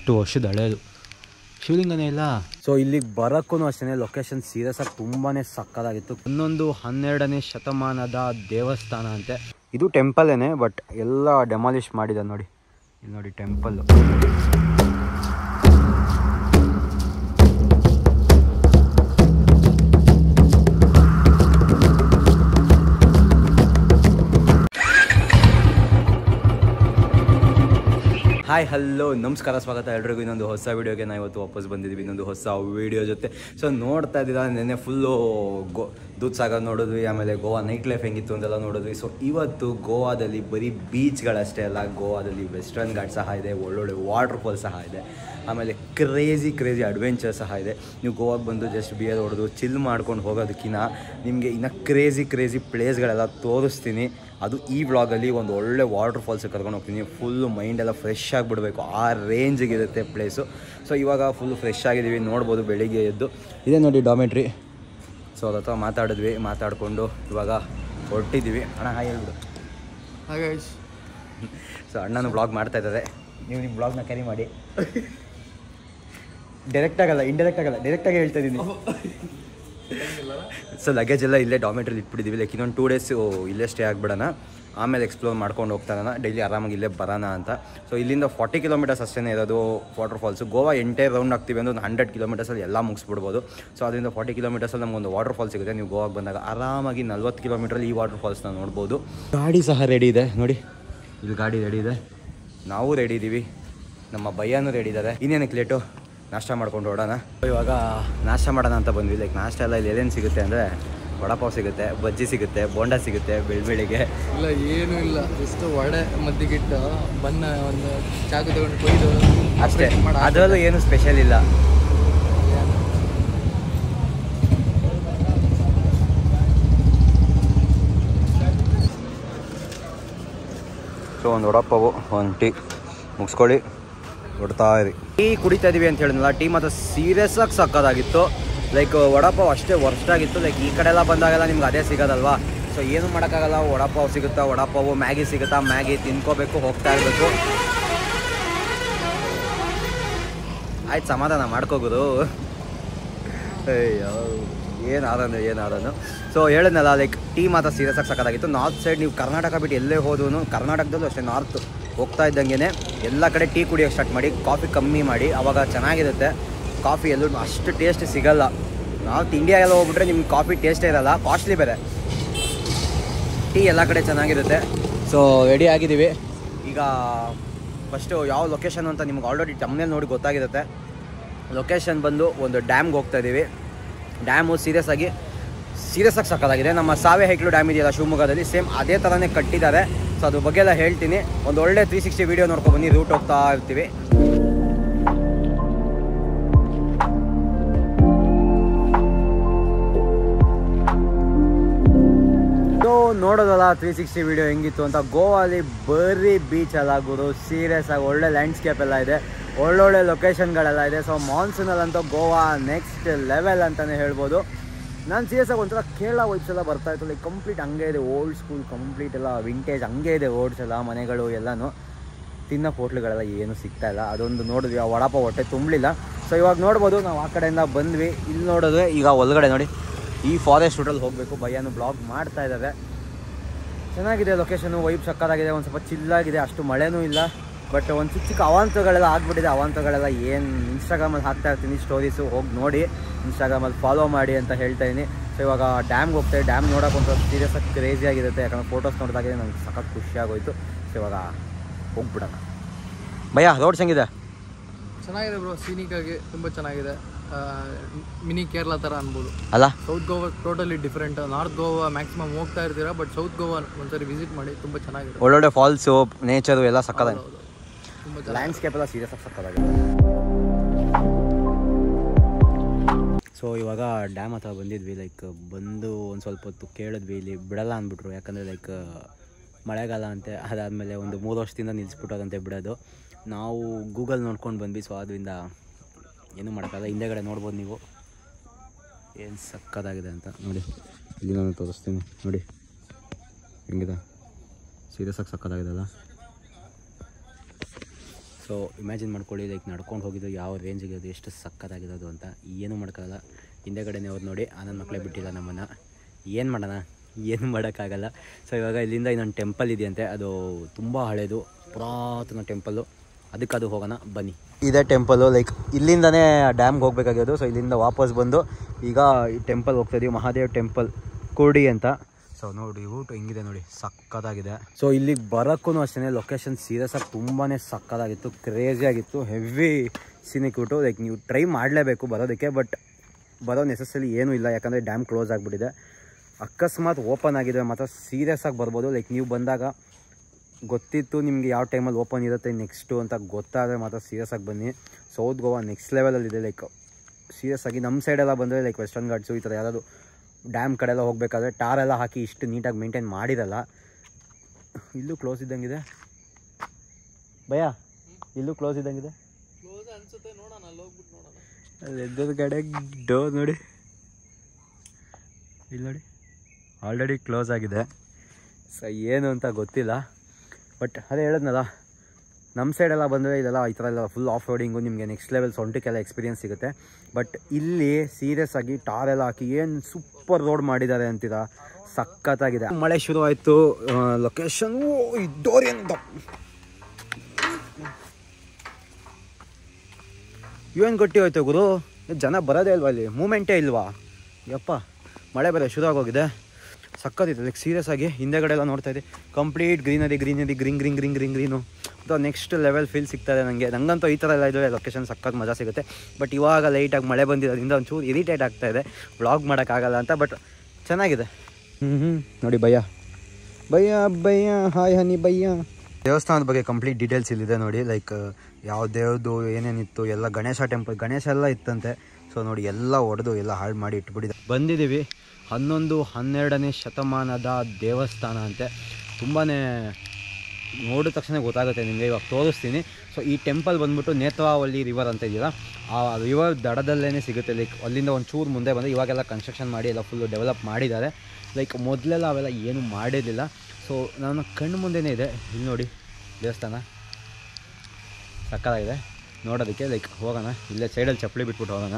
ಎಷ್ಟು ವರ್ಷದ ಹಳೇದು ಶಿವಲಿಂಗನೇ ಇಲ್ಲ ಸೊ ಇಲ್ಲಿಗೆ ಬರೋಕ್ಕೂ ಅಷ್ಟೇ ಲೊಕೇಶನ್ ಸೀರಿಯಸ್ ಆಗಿ ತುಂಬಾ ಸಕ್ಕದಾಗಿತ್ತು ಇನ್ನೊಂದು ಹನ್ನೆರಡನೇ ಶತಮಾನದ ದೇವಸ್ಥಾನ ಅಂತೆ ಇದು ಟೆಂಪಲ್ಲೇನೆ ಬಟ್ ಎಲ್ಲ ಡೆಮಾಲಿಷ್ ಮಾಡಿದ ನೋಡಿ ಇಲ್ಲಿ ನೋಡಿ ಟೆಂಪಲ್ ಹಾಯ್ ಹಲೋ ನಮಸ್ಕಾರ ಸ್ವಾಗತ ಎಲ್ರಿಗೂ ಇನ್ನೊಂದು ಹೊಸ ವೀಡಿಯೋಗೆ ನಾವು ಇವತ್ತು ವಾಪಸ್ ಬಂದಿದ್ದೀವಿ ಇನ್ನೊಂದು ಹೊಸ ವೀಡಿಯೋ ಜೊತೆ ಸೊ ನೋಡ್ತಾ ಇದ್ದೀರಾ ನೆನ್ನೆ ಫುಲ್ಲು ಗೋ ದೂದ್ ಸಾಗರ್ ನೋಡಿದ್ವಿ ಆಮೇಲೆ ಗೋವಾ ನೈಟ್ ಲೈಫ್ ಹೆಂಗಿತ್ತು ಅಂತೆಲ್ಲ ನೋಡಿದ್ವಿ ಸೊ ಇವತ್ತು ಗೋವಾದಲ್ಲಿ ಬರೀ ಬೀಚ್ಗಳಷ್ಟೇ ಅಲ್ಲ ಗೋವಾದಲ್ಲಿ ವೆಸ್ಟರ್ನ್ ಘಾಟ್ ಸಹ ಇದೆ ಒಳ್ಳೊಳ್ಳೆ ವಾಟರ್ ಫಾಲ್ ಸಹ ಇದೆ ಆಮೇಲೆ ಕ್ರೇಜಿ ಕ್ರೇಜಿ ಅಡ್ವೆಂಚರ್ ಸಹ ಇದೆ ನೀವು ಗೋವಾಗೆ ಬಂದು ಜಸ್ಟ್ ಬಿಯರ್ ಹೊಡೆದು ಚಿಲ್ ಮಾಡ್ಕೊಂಡು ಹೋಗೋದಕ್ಕಿಂತ ನಿಮಗೆ ಇನ್ನು ಕ್ರೇಜಿ ಕ್ರೇಜಿ ಪ್ಲೇಸ್ಗಳೆಲ್ಲ ತೋರಿಸ್ತೀನಿ ಅದು ಈ ವ್ಲಾಗಲ್ಲಿ ಒಂದು ಒಳ್ಳೆ ವಾಟರ್ ಫಾಲ್ಸ್ ಕರ್ಕೊಂಡು ಹೋಗ್ತೀನಿ ಫುಲ್ಲು ಮೈಂಡೆಲ್ಲ ಫ್ರೆಶ್ ಆಗಿಬಿಡ್ಬೇಕು ಆ ರೇಂಜಿಗೆ ಇರುತ್ತೆ ಪ್ಲೇಸು ಸೊ ಇವಾಗ ಫುಲ್ ಫ್ರೆಶ್ ಆಗಿದ್ದೀವಿ ನೋಡ್ಬೋದು ಬೆಳಿಗ್ಗೆ ಎದ್ದು ಇದೇ ನೋಡಿ ಡಾಮೆಟ್ರಿ ಸೊ ಅದ್ರ ಹತ್ರ ಮಾತಾಡಿದ್ವಿ ಮಾತಾಡಿಕೊಂಡು ಇವಾಗ ಹೊರಟಿದ್ದೀವಿ ಅಣ್ಣ ಹಾಯ್ ಹೇಳ್ಬಿಡು ಹಾಗೆ ಸೊ ಅಣ್ಣನ ಬ್ಲಾಗ್ ಮಾಡ್ತಾ ಇದ್ದಾರೆ ನೀವು ನಿಮ್ಮ ಬ್ಲಾಗ್ನ ಕ್ಯಾರಿ ಮಾಡಿ ಡೈರೆಕ್ಟ್ ಆಗಲ್ಲ ಇಂಡೈರೆಕ್ಟ್ ಆಗಲ್ಲ ಡೈರೆಕ್ಟಾಗಿ ಹೇಳ್ತಾ ಇದ್ದೀನಿ ಸೊ ಲಗೇಜ್ ಎಲ್ಲ ಇಲ್ಲೇ ಡಾಮೆಟ್ರಲ್ಲಿ ಇಟ್ಬಿಟ್ಟಿದ್ದೀವಿ ಲೈಕ್ ಇನ್ನೊಂದು ಟೂ ಡೇಸ್ ಇಲ್ಲೇ ಸ್ಟೇ ಆಗಿಬಿಡೋಣ ಆಮೇಲೆ ಎಕ್ಸ್ಪ್ಲೋರ್ ಮಾಡ್ಕೊಂಡು ಹೋಗ್ತಾನ ಡೈಲಿ ಆರಾಮಾಗಿ ಇಲ್ಲೇ ಬರೋಣ ಅಂತ ಸೊ ಇಲ್ಲಿಂದ ಫಾರ್ಟಿ ಕಿಲೋಮೀಟರ್ಸ್ ಅಷ್ಟೇ ಇರೋದು ವಾಟರ್ ಫಾಲ್ಸು ಗೋವಾ ಎಂಟೇ ರೌಂಡ್ ಆಗ್ತೀವಿ ಅಂದ್ರೆ ಒಂದು ಹಂಡ್ರೆಡ್ ಕಿಲೋಮೀಟರ್ಸಲ್ಲಿ ಎಲ್ಲ ಮುಗಿಸ್ಬಿಡ್ಬೋದು ಸೊ ಅದರಿಂದ ಫಾರ್ಟಿ ಕಿಲೋಮೀಟರ್ಸಲ್ಲಿ ನಮಗೊಂದು ವಾಟರ್ ಫಾಲ್ ಸಿಗುತ್ತೆ ನೀವು ಗೋವಾಗೆ ಬಂದಾಗ ಆರಾಮಾಗಿ ನಲ್ವತ್ತು ಕಿಲೋಮೀಟ್ರಲ್ಲಿ ಈ ವಾಟರ್ ಫಾಲ್ಸ್ನ ನೋಡ್ಬೋದು ಗಾಡಿ ಸಹ ರೆಡಿ ಇದೆ ನೋಡಿ ಇಲ್ಲಿ ಗಾಡಿ ರೆಡಿ ಇದೆ ನಾವು ರೆಡಿ ಇದ್ದೀವಿ ನಮ್ಮ ಭಯ್ಯನೂ ರೆಡಿ ಇದ್ದಾರೆ ಇನ್ನೇನಕ್ಕೆ ಲೇಟು ನಾಷ್ಟ ಮಾಡ್ಕೊಂಡು ಹೊಡೋಣ ಇವಾಗ ನಾಷ್ಟ ಮಾಡೋಣ ಅಂತ ಬಂದ್ವಿ ಲೈಕ್ ನಾಷ್ಟ ಎಲ್ಲ ಇಲ್ಲಿ ಏನೇನು ಸಿಗುತ್ತೆ ಅಂದರೆ ವಡಪಾವ್ ಸಿಗುತ್ತೆ ಬಜ್ಜಿ ಸಿಗುತ್ತೆ ಬೋಂಡ ಸಿಗುತ್ತೆ ಬೆಳ್ಬೆಳಿಗ್ಗೆ ಇಲ್ಲ ಏನೂ ಇಲ್ಲ ಜಸ್ಟ್ ವಡೆ ಮದ್ದಿಗಿಟ್ಟು ಬನ್ನ ಒಂದು ಚಾಕು ತಗೊಂಡು ಕೊಯ್ದು ಅಷ್ಟೇ operate ಮಾಡು. ಅದರಲ್ಲೂ ಏನು ಸ್ಪೆಷಲ್ ಇಲ್ಲ ಸೊ ಒಂದು ವಡಪಾವು ಒಂದು ಟೀ ಮುಗಿಸ್ಕೊಳ್ಳಿ ಹೊಡ್ತಾ ಇರಿ ಟೀ ಕುಡಿತಾ ಇದೀವಿ ಅಂತ ಹೇಳಿದ್ನಲ್ಲ ಟೀ ಮಾತ್ರ ಸೀರಿಯಸ್ ಆಗಿ ಸಕ್ಕದಾಗಿತ್ತು ಲೈಕ್ ವಡಪಾವ್ ಅಷ್ಟೇ ವರ್ಸ್ಟ್ ಆಗಿತ್ತು ಲೈಕ್ ಈ ಕಡೆ ಎಲ್ಲ ಬಂದಾಗೆಲ್ಲ ನಿಮ್ಗೆ ಅದೇ ಸಿಗೋದಲ್ವಾ ಸೊ ಏನು ಮಾಡೋಕ್ಕಾಗಲ್ಲ ವಡಪಾವ್ ಸಿಗುತ್ತಾ ವಡಪಾವು ಮ್ಯಾಗಿ ಸಿಗುತ್ತಾ ಮ್ಯಾಗಿ ತಿನ್ಕೋಬೇಕು ಹೋಗ್ತಾ ಇರಬೇಕು ಆಯ್ತು ಸಮಾಧಾನ ಮಾಡ್ಕೋಗುದು ಅಯ್ಯೋ ಏನು ಆದನು ಏನು ಆದನು ಸೊ ಹೇಳಿದ್ನಲ್ಲ ಲೈಕ್ ಟೀ ಮಾತ್ರ ಸೀರಿಯಸ್ ಆಗಿ ಸಕ್ಕತ್ತಾಗಿತ್ತು ನಾರ್ತ್ ಸೈಡ್ ನೀವು ಕರ್ನಾಟಕ ಬಿಟ್ಟು ಎಲ್ಲೇ ಹೋದ್ರು ಕರ್ನಾಟಕದಲ್ಲೂ ಅಷ್ಟೇ ನಾರ್ತ್ ಹೋಗ್ತಾ ಇದ್ದಂಗೆ ಎಲ್ಲ ಕಡೆ ಟೀ ಕುಡಿಯೋಕ್ಕೆ ಸ್ಟಾರ್ಟ್ ಮಾಡಿ ಕಾಫಿ ಕಮ್ಮಿ ಮಾಡಿ ಅವಾಗ ಚೆನ್ನಾಗಿರುತ್ತೆ ಕಾಫಿ ಎಲ್ಲೂ ಅಷ್ಟು ಟೇಸ್ಟ್ ಸಿಗಲ್ಲ ನಾರ್ತ್ ಇಂಡಿಯಾ ಎಲ್ಲ ಹೋಗ್ಬಿಟ್ರೆ ನಿಮ್ಗೆ ಕಾಫಿ ಟೇಸ್ಟೇ ಇರಲ್ಲ ಕಾಸ್ಟ್ಲಿ ಬೇರೆ ಟೀ ಎಲ್ಲ ಕಡೆ ಚೆನ್ನಾಗಿರುತ್ತೆ ಸೊ ರೆಡಿ ಆಗಿದ್ದೀವಿ ಈಗ ಫಸ್ಟು ಯಾವ ಲೊಕೇಶನ್ ಅಂತ ನಿಮ್ಗೆ ಆಲ್ರೆಡಿ ತಮ್ಮನೇಲಿ ನೋಡಿ ಗೊತ್ತಾಗಿರುತ್ತೆ ಲೊಕೇಶನ್ ಬಂದು ಒಂದು ಡ್ಯಾಮ್ಗೆ ಹೋಗ್ತಾ ಇದ್ದೀವಿ ಡ್ಯಾಮು ಸೀರಿಯಸ್ ಆಗಿ ಸೀರಿಯಸ್ ಆಗಿ ಸಕ್ಕತ್ತಾಗಿದೆ ನಮ್ಮ ಸಾವೆ ಹೈಕ್ಲು ಡ್ಯಾಮ್ ಇದೆಯಲ್ಲ ಶಿವಮೊಗ್ಗದಲ್ಲಿ ಸೇಮ್ ಅದೇ ಥರನೇ ಕಟ್ಟಿದ್ದಾರೆ ಸೊ ಅದ್ರ ಬಗ್ಗೆ ಎಲ್ಲ ಹೇಳ್ತೀನಿ ಒಂದು ಒಳ್ಳೆ ತ್ರೀ ಸಿಕ್ಸ್ಟಿ ವೀಡಿಯೋ ನೋಡ್ಕೊಂಡು ಬನ್ನಿ ರೂಟ್ ಹೋಗ್ತಾ ಇರ್ತೀವಿ ಸೊ ನೋಡೋದಲ್ಲ ತ್ರೀ ಸಿಕ್ಸ್ಟಿ ವಿಡಿಯೋ ಹೆಂಗಿತ್ತು ಅಂತ ಗೋವಾಲಿ ಬರೀ ಬೀಚ್ ಎಲ್ಲ ಗುರು ಸೀರಿಯಸ್ ಆಗಿ ಒಳ್ಳೆ ಲ್ಯಾಂಡ್ಸ್ಕೇಪ್ ಎಲ್ಲ ಇದೆ ಒಳ್ಳೊಳ್ಳೆ ಲೊಕೇಶನ್ಗಳೆಲ್ಲ ಇದೆ ಸೊ ಮಾನ್ಸೂನಲ್ಲಂತೂ ಗೋವಾ ನೆಕ್ಸ್ಟ್ ಲೆವೆಲ್ ಅಂತಲೇ ಹೇಳ್ಬೋದು ನಾನು ಸೀರಿಯಸ್ ಆಗಿ ಒಂಥರ ಕೇರಳ ವೈಬ್ಸ್ ಎಲ್ಲ ಬರ್ತಾ ಇತ್ತು ಲೈಕ್ ಕಂಪ್ಲೀಟ್ ಹಂಗೆ ಇದೆ ಓಲ್ಡ್ ಸ್ಕೂಲ್ ಕಂಪ್ಲೀಟ್ ಎಲ್ಲ ವಿಂಟೇಜ್ ಹಂಗೆ ಇದೆ ರೋಡ್ಸ್ ಎಲ್ಲ ಮನೆಗಳು ಎಲ್ಲನೂ ತಿನ್ನೋ ಹೋಟ್ಲುಗಳೆಲ್ಲ ಏನು ಸಿಗ್ತಾ ಇಲ್ಲ ಅದೊಂದು ನೋಡಿದ್ವಿ ಆ ವಡಾಪ ಹೊಟ್ಟೆ ತುಂಬಲಿಲ್ಲ ಸೊ ಇವಾಗ ನೋಡ್ಬೋದು ನಾವು ಆ ಕಡೆಯಿಂದ ಬಂದ್ವಿ ಇಲ್ಲಿ ನೋಡಿದ್ರೆ ಈಗ ಒಳಗಡೆ ನೋಡಿ ಈ ಫಾರೆಸ್ಟ್ ರೂಟಲ್ಲಿ ಹೋಗಬೇಕು ಭಯ್ಯನು ಬ್ಲಾಗ್ ಮಾಡ್ತಾ ಇದ್ದಾರೆ ಚೆನ್ನಾಗಿದೆ ಲೊಕೇಶನು ವೈಬ್ ಸಕ್ಕತ್ತಾಗಿದೆ ಒಂದು ಸ್ವಲ್ಪ ಚಿಲ್ಲಾಗಿದೆ ಅಷ್ಟು ಮಳೆನೂ ಇಲ್ಲ ಬಟ್ ಒಂದು ಚಿಕ್ಕ ಚಿಕ್ಕ ಅವಾಂತರಗಳೆಲ್ಲ ಆಗ್ಬಿಟ್ಟಿದೆ ಅವಾಂತರಗಳೆಲ್ಲ ಏನು ಇನ್ಸ್ಟಾಗ್ರಾಮಲ್ಲಿ ಹಾಕ್ತಾ ಇರ್ತೀನಿ ಸ್ಟೋರೀಸು ಹೋಗಿ ನೋಡಿ ಇನ್ಸ್ಟಾಗ್ರಾಮಲ್ಲಿ ಫಾಲೋ ಮಾಡಿ ಅಂತ ಹೇಳ್ತಾ ಇದ್ದೀನಿ ಸೊ ಇವಾಗ ಡ್ಯಾಮ್ಗೆ ಹೋಗ್ತಾರೆ ಡ್ಯಾಮ್ ನೋಡೋಕೆ ಒಂದು ಸ್ವಲ್ಪ ಸೀರಿಯಸ್ ಆಗಿ ಕ್ರೇಜಿ ಆಗಿರುತ್ತೆ ಯಾಕಂದ್ರೆ ಫೋಟೋಸ್ ನೋಡಿದಾಗೆ ನಂಗೆ ಸಖತ್ ಖುಷಿ ಆಗೋಯ್ತು ಸೊ ಇವಾಗ ಹೋಗ್ಬಿಡೋಣ ಭಯ್ಯ ರೋಡ್ಸ್ ಹೆಂಗಿದೆ ಚೆನ್ನಾಗಿದೆ ಬ್ರೋ ಸೀನಿಕ್ ಆಗಿ ತುಂಬ ಚೆನ್ನಾಗಿದೆ ಮಿನಿ ಕೇರಳ ಥರ ಅನ್ಬೋದು ಅಲ್ಲ south Goa totally different north Goa maximum ಹೋಗ್ತಾ ಇರ್ತೀರಾ ಬಟ್ ಸೌತ್ ಗೋವಾ ಒಂದ್ಸರಿ ವಿಸಿಟ್ ಮಾಡಿ ತುಂಬ ಚೆನ್ನಾಗಿದೆ ಒಳ್ಳೊಳ್ಳೆ ಫಾಲ್ಸು ನೇಚರು ಎಲ್ಲ ಸಕ್ಕತ್ತಾಗಿ ಹೌದು ತುಂಬ ಚೆನ್ನಾಗಿ ಲ್ಯಾಂಡ್ಸ್ಕೇಪ್ ಎಲ್ಲ ಸೀರಿಯಸ್ ಆಗಿ ಸಕ್ಕತ್ತಾಗಿದೆ ಸೊ ಇವಾಗ ಡ್ಯಾಮ್ ಹತ್ರ ಬಂದಿದ್ವಿ ಲೈಕ್ ಬಂದು ಒಂದು ಸ್ವಲ್ಪ ಹೊತ್ತು ಕೇಳಿದ್ವಿ ಇಲ್ಲಿ ಬಿಡಲ್ಲ ಅಂದ್ಬಿಟ್ರು ಯಾಕಂದರೆ ಲೈಕ್ ಮಳೆಗಾಲ ಅಂತೆ ಅದಾದಮೇಲೆ ಒಂದು ಮೂರು ವರ್ಷದಿಂದ ನಿಲ್ಲಿಸ್ಬಿಟ್ಟೋದಂತೆ ಬಿಡೋದು ನಾವು ಗೂಗಲ್ ನೋಡ್ಕೊಂಡು ಬಂದ್ವಿ ಸೊ ಅದರಿಂದ ಏನೂ ಮಾಡೋಕ್ಕಲ್ಲ ಹಿಂದೆಗಡೆ ನೋಡ್ಬೋದು ನೀವು ಏನು ಸಕ್ಕತ್ತಾಗಿದೆ ಅಂತ ನೋಡಿ ಇಲ್ಲಿ ನಾನು ತೋರಿಸ್ತೀನಿ ನೋಡಿ ಹೆಂಗಿದೆ ಸೀರಿಯಸ್ ಆಗಿ ಸಕ್ಕತ್ತಾಗಿದೆ ಅಲ್ಲ ಸೊ ಇಮ್ಯಾಜಿನ್ ಮಾಡ್ಕೊಳ್ಳಿ ಲೈಕ್ ನಡ್ಕೊಂಡು ಹೋಗಿದ್ದು ಯಾವ ರೇಂಜಿಗೆ ಅದು ಎಷ್ಟು ಸಕ್ಕತ್ತಾಗಿರೋದು ಅಂತ ಏನೂ ಮಾಡೋಕ್ಕಾಗಲ್ಲ ಹಿಂದೆಗಡೆನೇ ಅವ್ರು ನೋಡಿ ಆನಂದ್ ಮಕ್ಕಳೇ ಬಿಟ್ಟಿಲ್ಲ ನಮ್ಮನ್ನು ಏನು ಮಾಡೋಣ ಏನು ಮಾಡೋಕ್ಕಾಗಲ್ಲ ಸೊ ಇವಾಗ ಇಲ್ಲಿಂದ ಇನ್ನೊಂದು ಟೆಂಪಲ್ ಇದೆಯಂತೆ ಅದು ತುಂಬ ಹಳೇದು ಪುರಾತನ ಟೆಂಪಲ್ಲು ಅದಕ್ಕೆ ಅದು ಹೋಗೋಣ ಬನ್ನಿ ಇದೇ ಟೆಂಪಲ್ಲು ಲೈಕ್ ಇಲ್ಲಿಂದನೇ ಡ್ಯಾಮ್ಗೆ ಹೋಗ್ಬೇಕಾಗಿರೋದು ಸೊ ಇಲ್ಲಿಂದ ವಾಪಸ್ ಬಂದು ಈಗ ಈ ಟೆಂಪಲ್ ಹೋಗ್ತಾ ಇದೀವಿ ಮಹಾದೇವ್ ಟೆಂಪಲ್ ಕೋಡಿ ಅಂತ ಸೊ ನೋಡಿ ಊಟ ಹಿಂಗಿದೆ ನೋಡಿ ಸಕ್ಕತ್ತಾಗಿದೆ ಸೊ ಇಲ್ಲಿಗೆ ಬರೋಕ್ಕೂ ಅಷ್ಟೇ ಲೊಕೇಶನ್ ಸೀರಿಯಸ್ ಆಗಿ ತುಂಬಾ ಸಕ್ಕತ್ತಾಗಿತ್ತು ಕ್ರೇಜಿ ಆಗಿತ್ತು ಹೆವಿ ಸಿನಿಕ್ ಊಟು ಲೈಕ್ ನೀವು ಟ್ರೈ ಮಾಡಲೇಬೇಕು ಬರೋದಕ್ಕೆ ಬಟ್ ಬರೋ ನೆಸಸರಿ ಏನೂ ಇಲ್ಲ ಯಾಕಂದರೆ ಡ್ಯಾಮ್ ಕ್ಲೋಸ್ ಆಗಿಬಿಟ್ಟಿದೆ ಅಕಸ್ಮಾತ್ ಓಪನ್ ಆಗಿದೆ ಮಾತ್ರ ಸೀರಿಯಸ್ ಆಗಿ ಬರ್ಬೋದು ಲೈಕ್ ನೀವು ಬಂದಾಗ ಗೊತ್ತಿತ್ತು ನಿಮಗೆ ಯಾವ ಟೈಮಲ್ಲಿ ಓಪನ್ ಇರುತ್ತೆ ನೆಕ್ಸ್ಟು ಅಂತ ಗೊತ್ತಾದರೆ ಮಾತ್ರ ಸೀರಿಯಸ್ ಆಗಿ ಬನ್ನಿ ಸೌತ್ ಗೋವಾ ನೆಕ್ಸ್ಟ್ ಲೆವೆಲಲ್ಲಿದೆ ಲೈಕ್ ಸೀರಿಯಸ್ ಆಗಿ ನಮ್ಮ ಸೈಡೆಲ್ಲ ಬಂದರೆ ಲೈಕ್ ವೆಸ್ಟರ್ನ್ ಘಾಟ್ಸು ಈ ಥರ ಯಾರಾದರೂ ಡ್ಯಾಮ್ ಕಡೆ ಎಲ್ಲ ಹೋಗಬೇಕಾದ್ರೆ ಟಾರೆಲ್ಲ ಹಾಕಿ ಇಷ್ಟು ನೀಟಾಗಿ ಮೇಂಟೈನ್ ಮಾಡಿರಲ್ಲ ಇಲ್ಲೂ ಕ್ಲೋಸ್ ಇದ್ದಂಗಿದೆ ಭಯ ಇಲ್ಲೂ ಕ್ಲೋಸ್ ಇದ್ದಂಗಿದೆ ಕ್ಲೋಸ್ ಅನ್ಸುತ್ತೆ ನೋಡೋಣ ಅಲ್ಲಿ ಹೋಗ್ಬಿಟ್ಟು ನೋಡೋಣ ಅಲ್ಲಿ ಎದುರುಗಡೆ ಡೋರ್ ನೋಡಿ ಇಲ್ಲಿ ನೋಡಿ ಆಲ್ರೆಡಿ ಕ್ಲೋಸ್ ಆಗಿದೆ ಸೊ ಏನು ಅಂತ ಗೊತ್ತಿಲ್ಲ ಬಟ್ ಅದೇ ಹೇಳಿದ್ನಲ್ಲ ನಮ್ಮ ಸೈಡೆಲ್ಲ ಬಂದರೆ ಇದೆಲ್ಲ ಈ ಥರ ಎಲ್ಲ ಫುಲ್ ಆಫ್ ರೋಡಿಂಗು ನಿಮಗೆ ನೆಕ್ಸ್ಟ್ ಲೆವೆಲ್ ಸೊಂಟಕ್ಕೆಲ್ಲ ಎಕ್ಸ್ಪೀರಿಯನ್ಸ್ ಸಿಗುತ್ತೆ ಬಟ್ ಇಲ್ಲಿ ಸೀರಿಯಸ್ ಆಗಿ ಟಾರ್ ಎಲ್ಲ ಹಾಕಿ ಏನು ಸೂಪರ್ ರೋಡ್ ಮಾಡಿದ್ದಾರೆ ಅಂತೀರಾ ಸಖತ್ತಾಗಿದೆ ಮಳೆ ಶುರು ಆಯಿತು ಲೊಕೇಶನ್ ಓ ಇದ್ದೋರಿಂದ ಏನು ಗಟ್ಟಿ ಹೋಯ್ತು ಗುರು ಏ, ಜನ ಬರೋದೇ ಇಲ್ವಾ ಅಲ್ಲಿ ಮೂಮೆಂಟೇ ಇಲ್ವಾ ಯಪ್ಪ ಮಳೆ ಬೇರೆ ಶುರು ಆಗೋಗಿದೆ ಸಕ್ಕತ್ತಿತ್ತು ಲೈಕ್ ಸೀರಿಯಸ್ ಆಗಿ ಹಿಂದೆಗಡೆ ಎಲ್ಲ ನೋಡ್ತಾ ಇದ್ದೆ complete greenery greenery green green green green green ಅಥವಾ ನೆಕ್ಸ್ಟ್ ಲೆವೆಲ್ ಫೀಲ್ ಸಿಗ್ತದೆ ನನಗೆ ನಂಗಂತೂ ಈ ಥರ ಎಲ್ಲ ಇದ್ರೆ ಲೊಕೇಶನ್ ಸಕ್ಕತ್ ಮಜಾ ಸಿಗುತ್ತೆ ಬಟ್ ಇವಾಗ ಲೈಟಾಗಿ ಮಳೆ ಬಂದಿರೋದ್ರಿಂದ ಒಂಚೂರು ಇರಿಟೇಟ್ ಆಗ್ತಾ ಇದೆ ವ್ಲಾಗ್ ಮಾಡೋಕ್ಕಾಗಲ್ಲ ಅಂತ ಬಟ್ ಚೆನ್ನಾಗಿದೆ ಹ್ಞೂ ಹ್ಞೂ ನೋಡಿ ಭಯ್ಯ ಭಯ್ಯ ಭಯ್ಯ ಹಾಯ್ ಹನಿ ಭಯ್ಯ ದೇವಸ್ಥಾನದ ಬಗ್ಗೆ ಕಂಪ್ಲೀಟ್ ಡೀಟೇಲ್ಸ್ ಇಲ್ಲಿದೆ ನೋಡಿ ಲೈಕ್ ಯಾವ ದೇವ್ರದ್ದು ಏನೇನಿತ್ತು ಎಲ್ಲ ಗಣೇಶ ಟೆಂಪಲ್ ಗಣೇಶ ಎಲ್ಲ ಇತ್ತಂತೆ ಸೊ ನೋಡಿ ಎಲ್ಲ ಒಡೆದು ಎಲ್ಲ ಹಾಳು ಮಾಡಿ ಇಟ್ಬಿಟ್ಟಿದೆ ಬಂದಿದ್ದೀವಿ ಹನ್ನೊಂದು ಹನ್ನೆರಡನೇ ಶತಮಾನದ ದೇವಸ್ಥಾನ ಅಂತೆ ತುಂಬಾ ನೋಡಿದ ತಕ್ಷಣ ಗೊತ್ತಾಗುತ್ತೆ ನಿಮಗೆ ಇವಾಗ ತೋರಿಸ್ತೀನಿ ಸೊ ಈ ಟೆಂಪಲ್ ಬಂದ್ಬಿಟ್ಟು ನೇತ್ರಾವಳಿ ರಿವರ್ ಅಂತ ಇದೆಯಲ್ಲ ಆ ರಿವರ್ ದಡದಲ್ಲೇ ಸಿಗುತ್ತೆ ಲೈಕ್ ಅಲ್ಲಿಂದ ಒಂದು ಚೂರು ಮುಂದೆ ಬಂದರೆ ಇವಾಗೆಲ್ಲ ಕನ್ಸ್ಟ್ರಕ್ಷನ್ ಮಾಡಿ ಎಲ್ಲ ಫುಲ್ಲು ಡೆವಲಪ್ ಮಾಡಿದ್ದಾರೆ ಲೈಕ್ ಮೊದಲೆಲ್ಲ ಅವೆಲ್ಲ ಏನು ಮಾಡಿರಲಿಲ್ಲ ಸೊ ನನ್ನ ಕಣ್ಣು ಮುಂದೆನೇ ಇದೆ ಇಲ್ಲಿ ನೋಡಿ ದೇವಸ್ಥಾನ ಸಕ್ಕತ್ತಾಗಿದೆ ನೋಡೋದಕ್ಕೆ ಲೈಕ್ ಹೋಗೋಣ ಇಲ್ಲೇ ಸೈಡಲ್ಲಿ ಚಪ್ಪಲಿ ಬಿಟ್ಬಿಟ್ಟು ಹೋಗೋಣ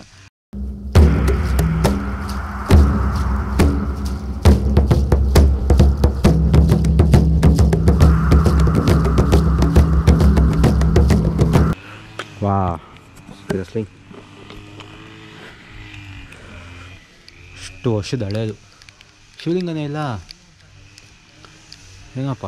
ವಾ ಸೀರಿಯಸ್ಲಿ ಅಷ್ಟು ವರ್ಷದ ಹಳೆಯದು ಶಿವಲಿಂಗನೇ ಇಲ್ಲ ಹೆಂಗಪ್ಪ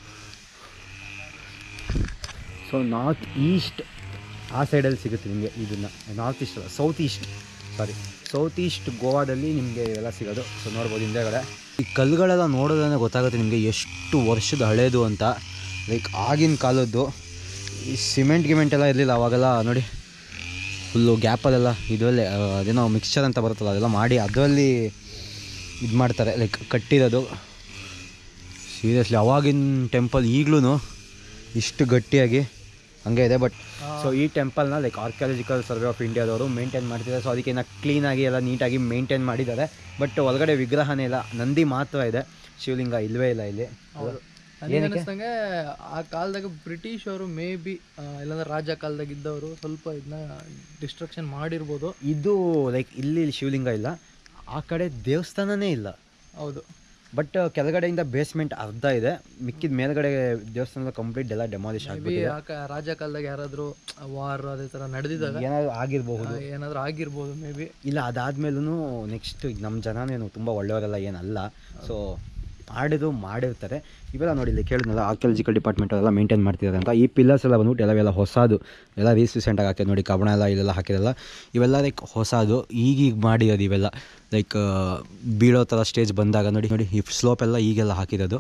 ಸೊ ನಾರ್ತ್ ಈಸ್ಟ್ ಆ ಸೈಡಲ್ಲಿ ಸಿಗುತ್ತೆ ನಿಮಗೆ ಇದನ್ನು ನಾರ್ತ್ ಈಸ್ಟ್ ಅಲ್ಲ south east sorry south east ಗೋವಾದಲ್ಲಿ ನಿಮಗೆ ಇವೆಲ್ಲ ಸಿಗೋದು ಸೊ ನೋಡ್ಬೋದು ಹಿಂದೆಗಡೆ ಈ ಕಲ್ಲುಗಳೆಲ್ಲ ನೋಡೋದೇ ಗೊತ್ತಾಗುತ್ತೆ ನಿಮಗೆ ಎಷ್ಟು ವರ್ಷದ ಹಳೇದು ಅಂತ ಲೈಕ್ ಆಗಿನ ಕಾಲದ್ದು ಈ ಸಿಮೆಂಟ್ ಗಿಮೆಂಟ್ ಎಲ್ಲ ಇರಲಿಲ್ಲ ಅವಾಗೆಲ್ಲ ನೋಡಿ ಫುಲ್ಲು ಗ್ಯಾಪಲ್ಲೆಲ್ಲ ಇದರಲ್ಲೇ ಆ, ಅದೇನೋ ಮಿಕ್ಸ್ಚರ್ ಅಂತ ಬರುತ್ತಲ್ಲ ಅದೆಲ್ಲ ಮಾಡಿ ಅದರಲ್ಲಿ ಇದು ಮಾಡ್ತಾರೆ ಲೈಕ್ ಕಟ್ಟಿರೋದು ಸೀರಿಯಸ್ಲಿ ಅವಾಗಿನ ಟೆಂಪಲ್ ಈಗಲೂ ಇಷ್ಟು ಗಟ್ಟಿಯಾಗಿ ಹಂಗೆ ಇದೆ ಬಟ್ ಸೊ ಈ ಟೆಂಪಲ್ನ ಲೈಕ್ ಆರ್ಕಿಯಾಲಜಿಕಲ್ ಸರ್ವೆ ಆಫ್ ಇಂಡಿಯಾದವರು ಮೇಂಟೈನ್ ಮಾಡ್ತಿದ್ದಾರೆ ಸೊ ಅದಕ್ಕೆ ಕ್ಲೀನಾಗಿ ಎಲ್ಲ ನೀಟಾಗಿ ಮೇಂಟೈನ್ ಮಾಡಿದ್ದಾರೆ ಬಟ್ ಒಳಗಡೆ ವಿಗ್ರಹನೇ ಇಲ್ಲ ನಂದಿ ಮಾತ್ರ ಇದೆ ಶಿವಲಿಂಗ ಇಲ್ಲವೇ ಇಲ್ಲ ಇಲ್ಲಿ ನನಗೆ ಅನಿಸ್ದಂಗೆ ಆ ಕಾಲದಾಗ ಬ್ರಿಟಿಷ್ ಅವರು ಮೇ ಬಿ ಇಲ್ಲಾಂದ್ರೆ ರಾಜ ಕಾಲದಾಗ ಇದ್ದವರು ಸ್ವಲ್ಪ ಇದನ್ನ ಡಿಸ್ಟ್ರಕ್ಷನ್ ಮಾಡಿರ್ಬೋದು ಇದು ಲೈಕ್ ಇಲ್ಲಿ ಶಿವಲಿಂಗ ಇಲ್ಲ ಆ ಕಡೆ ದೇವಸ್ಥಾನನೇ ಇಲ್ಲ ಹೌದು ಬಟ್ ಕೆಳಗಡೆಯಿಂದ ಬೇಸ್ಮೆಂಟ್ ಅರ್ಧ ಇದೆ ಮಿಕ್ಕಿದ ಮೇಲ್ಗಡೆ ದೇವಸ್ಥಾನದ ಕಂಪ್ಲೀಟ್ ಎಲ್ಲ ಡೆಮಾಲಿಷ್ ಮೇ ಬಿ ಆಗ್ಬಿಟ್ಟಿದೆ ಆ ಕ- ರಾಜ ಕಾಲದಾಗ ಯಾರಾದರೂ ವಾರ್ ಅದೇ ಥರ ನಡೆದಿದ್ದಾಗ ಏನಾದ್ರು ಆಗಿರಬಹುದು ಏನಾದರೂ ಆಗಿರ್ಬೋದು ಮೇ ಬಿ ಇಲ್ಲ ಅದಾದ್ಮೇಲೂ ನೆಕ್ಸ್ಟ್ ನಮ್ಮ ಜನನೇನು ತುಂಬ ಒಳ್ಳೆಯವರೆಲ್ಲ ಏನಲ್ಲ ಸೊ ಮಾಡಿದ್ರು ಮಾಡಿರ್ತಾರೆ ಇವೆಲ್ಲ ನೋಡಿ ಇಲ್ಲಿ ಕೇಳಿದ್ನಲ್ಲ ಆರ್ಕಿಯಾಲಜಿಕಲ್ ಡಿಪಾರ್ಟ್ಮೆಂಟ್ ಎಲ್ಲ ಮೇಂಟೈನ್ ಮಾಡ್ತಿದ್ದಾರೆ ಅಂತ ಈ ಪಿಲ್ಲರ್ಸ್ ಎಲ್ಲ ಬಂದ್ಬಿಟ್ಟು ಎಲ್ಲವೆಲ್ಲ ಹೊಸದು ಎಲ್ಲ ರೀಸ್ ರೀಸೆಂಟಾಗಿ ಹಾಕಿದೆ ನೋಡಿ ಕಬ್ಬಣ ಎಲ್ಲ ಇಲ್ಲೆಲ್ಲ ಹಾಕಿರಲ್ಲ ಇವೆಲ್ಲ ಲೈಕ್ ಹೊಸದು ಈಗೀಗ ಮಾಡಿರೋದು ಇವೆಲ್ಲ ಲೈಕ್ ಬೀಳೋ ಥರ ಸ್ಟೇಜ್ ಬಂದಾಗ ನೋಡಿ ನೋಡಿ ಈ ಸ್ಲೋಪ್ ಎಲ್ಲ ಈಗೆಲ್ಲ ಹಾಕಿರೋದು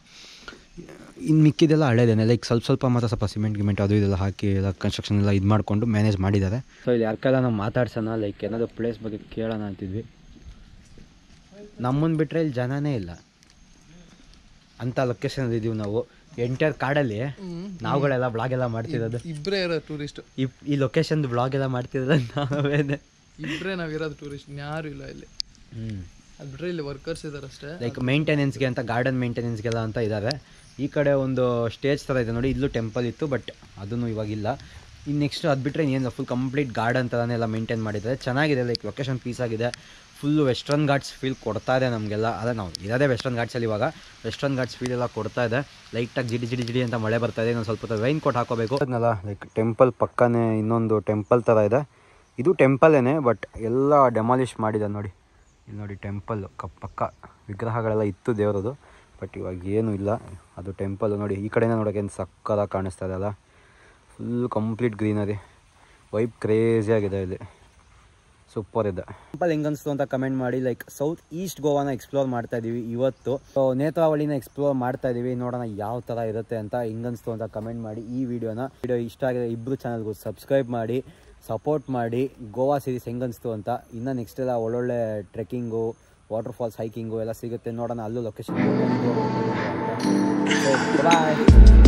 ಇನ್ನು ಮಿಕ್ಕಿದೆಲ್ಲ ಹಳೇದೇನೆ ಲೈಕ್ ಸ್ವಲ್ಪ ಸ್ವಲ್ಪ ಮಾತ್ರ ಸ್ವಲ್ಪ ಸಿಮೆಂಟ್ ಗಿಮೆಂಟ್ ಅದು ಇದೆಲ್ಲ ಹಾಕಿ ಎಲ್ಲ ಕನ್ಸ್ಟ್ರಕ್ಷನ್ ಎಲ್ಲ ಇದು ಮಾಡಿಕೊಂಡು ಮ್ಯಾನೇಜ್ ಮಾಡಿದ್ದಾರೆ ಸೊ ಇಲ್ಲಿ ಯಾರ್ಕೆಲ್ಲ ನಾವು ಮಾತಾಡ್ಸೋಣ ಲೈಕ್ ಏನಾದರೂ ಪ್ಲೇಸ್ ಬಗ್ಗೆ ಕೇಳೋಣ ಅಂತಿದ್ವಿ ನಮ್ಮನ್ನು ಬಿಟ್ಟರೆ ಇಲ್ಲಿ ಜನನೇ ಇಲ್ಲ ಅಂಥ ಲೊಕೇಶನ್ ಇದ್ದೀವಿ ನಾವು ಎಂಟರ್ ಕಾಡಲ್ಲಿ ನಾವುಗಳೆಲ್ಲ ಬ್ಲಾಗ್ ಎಲ್ಲ ಮಾಡ್ತಿರೋದು ಇಬ್ಬರೇ ಇರೋದು ಟೂರಿಸ್ಟ್ ಈ ಈ ಲೊಕೇಶನ್ದು ಬ್ಲಾಗ್ ಎಲ್ಲ ಮಾಡ್ತಿರೋದು ನಾವೇನೆ ಇಬ್ಬರೇ ನಾವಿರೋದು ಟೂರಿಸ್ಟ್ ಯಾರು ಇಲ್ಲ ಇಲ್ಲಿ ಹ್ಞೂ ಅದು ಬಿಟ್ರೆ ಇಲ್ಲಿ ವರ್ಕರ್ಸ್ ಇದ್ದಾರೆ ಅಷ್ಟೇ ಲೈಕ್ ಮೇಂಟೆನೆನ್ಸ್ಗೆ ಅಂತ ಗಾರ್ಡನ್ ಮೇಂಟೆನೆನ್ಸ್ಗೆಲ್ಲ ಅಂತ ಇದ್ದಾರೆ ಈ ಕಡೆ ಒಂದು ಸ್ಟೇಜ್ ಥರ ಇದೆ ನೋಡಿ ಇಲ್ಲೂ ಟೆಂಪಲ್ ಇತ್ತು ಬಟ್ ಅದನ್ನು ಇವಾಗಿಲ್ಲ ಇನ್ನು ನೆಕ್ಸ್ಟ್ ಅದು ಬಿಟ್ಟರೆ ಏನು ಫುಲ್ ಕಂಪ್ಲೀಟ್ ಗಾರ್ಡನ್ ಥರನೇ ಎಲ್ಲ ಮೇಂಟೈನ್ ಮಾಡಿದ್ದಾರೆ ಚೆನ್ನಾಗಿದೆ ಲೈಕ್ ಲೊಕೇಶನ್ ಪೀಸ್ ಆಗಿದೆ ಫುಲ್ಲು ವೆಸ್ಟರ್ನ್ ಘಾಟ್ಸ್ ಫೀಲ್ ಕೊಡ್ತಾ ಇದೆ ನಮಗೆಲ್ಲ ಅದೇ ನಾವು ಇರೋದೇ ವೆಸ್ಟರ್ನ್ ಘಾಟ್ಸಲ್ಲಿ ಇವಾಗ ವೆಸ್ಟರ್ನ್ ಘಾಟ್ಸ್ ಫೀಲ್ ಎಲ್ಲ ಕೊಡ್ತಾ ಇದೆ ಲೈಟಾಗಿ ಜಿಡಿ ಜಿಡಿ ಜಿಡಿ ಅಂತ ಮಳೆ ಬರ್ತಾ ಇದೆ ಇನ್ನೊಂದು ಸ್ವಲ್ಪ ಹೊತ್ತು ರೈನ್ ಕೋಟ್ ಹಾಕೋಬೇಕು ಅದನ್ನೆಲ್ಲ ಲೈಕ್ ಟೆಂಪಲ್ ಪಕ್ಕನೇ ಇನ್ನೊಂದು ಟೆಂಪಲ್ ಥರ ಇದೆ ಇದು ಟೆಂಪಲೇನೆ ಬಟ್ ಎಲ್ಲ ಡೆಮಾಲಿಷ್ ಮಾಡಿದೆ ನೋಡಿ ಇಲ್ಲಿ ನೋಡಿ ಟೆಂಪಲ್ ಕ ಪಕ್ಕ ವಿಗ್ರಹಗಳೆಲ್ಲ ಇತ್ತು ದೇವರದು ಬಟ್ ಇವಾಗ ಏನೂ ಇಲ್ಲ ಅದು ಟೆಂಪಲ್ ನೋಡಿ ಈ ಕಡೆನೇ ನೋಡೋಕೆ ಏನು ಸಕ್ಕದಾಗಿ ಕಾಣಿಸ್ತಾ ಇದೆ ಅಲ್ಲ full complete greenery vibe crazy ಆಗಿದೆ ಇಲ್ಲಿ ಸೂಪರ್ ಇದೆ ಟೆಂಪಲ್ ಹೆಂಗ್ ಅನ್ಸ್ತು ಅಂತ ಕಮೆಂಟ್ ಮಾಡಿ ಲೈಕ್ ಸೌತ್ ಈಸ್ಟ್ ಗೋವಾನ ಎಕ್ಸ್ಪ್ಲೋರ್ ಮಾಡ್ತಾ ಇದೀವಿ ಇವತ್ತು ಸೊ ನೇತ್ರಾವಳಿನ ಎಕ್ಸ್ಪ್ಲೋರ್ ಮಾಡ್ತಾ ಇದೀವಿ ನೋಡೋಣ ಯಾವ ಥರ ಇರುತ್ತೆ ಅಂತ ಹೆಂಗನ್ಸ್ತು ಅಂತ ಕಮೆಂಟ್ ಮಾಡಿ ಈ ವಿಡಿಯೋನ ವಿಡಿಯೋ ಇಷ್ಟ ಆಗಿದೆ ಇಬ್ಬರು ಚಾನಲ್ಗೂ ಸಬ್ಸ್ಕ್ರೈಬ್ ಮಾಡಿ ಸಪೋರ್ಟ್ ಮಾಡಿ ಗೋವಾ ಸೀರೀಸ್ ಹೆಂಗನ್ಸ್ತು ಅಂತ ಇನ್ನು ನೆಕ್ಸ್ಟ್ ಎಲ್ಲ ಒಳ್ಳೊಳ್ಳೆ ಟ್ರೆಕ್ಕಿಂಗು ವಾಟರ್ ಫಾಲ್ಸ್ ಹೈಕಿಂಗು ಎಲ್ಲ ಸಿಗುತ್ತೆ ನೋಡೋಣ ಅಲ್ಲೂ ಲೊಕೇಶನ್ ಬಾಯ್